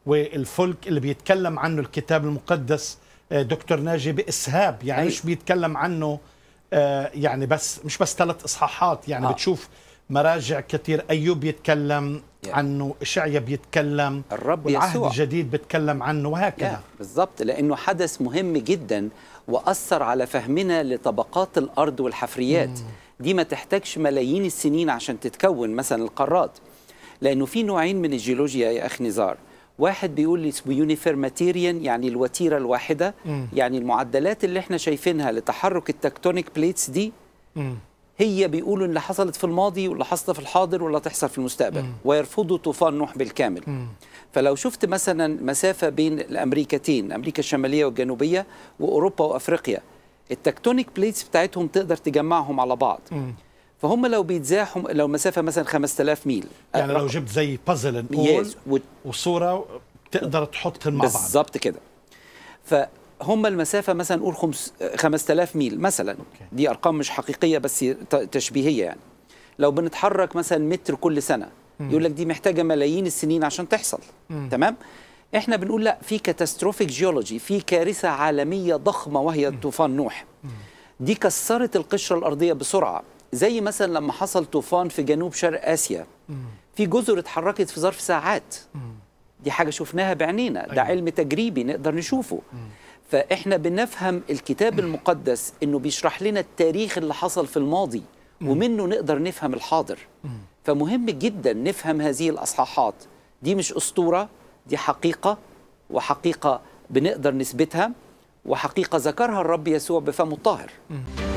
والفلك اللي بيتكلم عنه الكتاب المقدس آه، دكتور ناجي باسهاب يعني أيوة. مش بيتكلم عنه آه، يعني بس مش بس ثلاث اصحاحات يعني آه. آه. بتشوف مراجع كثير ايوب يتكلم Yeah. عنه اشعيا بيتكلم الرب والعهد يسوع. الجديد بيتكلم عنه وهكذا يا بالظبط لانه حدث مهم جدا واثر على فهمنا لطبقات الارض والحفريات دي ما تحتاجش ملايين السنين عشان تتكون مثلا القارات لانه في نوعين من الجيولوجيا يا اخ نزار واحد بيقول لي اسمه يونيفيرماتيريان يعني الوتيره الواحده يعني المعدلات اللي احنا شايفينها لتحرك التكتونيك بليتس دي مم. هي بيقولوا اللي حصلت في الماضي واللي حصلت في الحاضر واللي تحصل في المستقبل ويرفضوا طوفان نوح بالكامل فلو شفت مثلا مسافه بين الامريكتين امريكا الشماليه والجنوبيه واوروبا وافريقيا التكتونيك بليتس بتاعتهم تقدر تجمعهم على بعض فهم لو بيتزاحوا لو مسافه مثلا 5000 ميل يعني لو جبت زي بازل نقول يس و- وصوره بتقدر تحطهم مع بعض بالظبط كده فهم المسافه مثلا نقول خمس 5000 ميل مثلا دي ارقام مش حقيقيه بس ت- تشبيهيه يعني لو بنتحرك مثلا متر كل سنه يقول لك دي محتاجه ملايين السنين عشان تحصل تمام احنا بنقول لا في كاتاستروفيك جيولوجي في كارثه عالميه ضخمه وهي طوفان نوح دي كسرت القشره الارضيه بسرعه زي مثلا لما حصل طوفان في جنوب شرق اسيا في جزر اتحركت في ظرف ساعات دي حاجه شفناها بعينينا ده أيوة. علم تجريبي نقدر نشوفه فاحنا بنفهم الكتاب المقدس انه بيشرح لنا التاريخ اللي حصل في الماضي ومنه نقدر نفهم الحاضر فمهم جدا نفهم هذه الاصحاحات دي مش اسطوره دي حقيقه وحقيقه بنقدر نثبتها وحقيقه ذكرها الرب يسوع بفمه الطاهر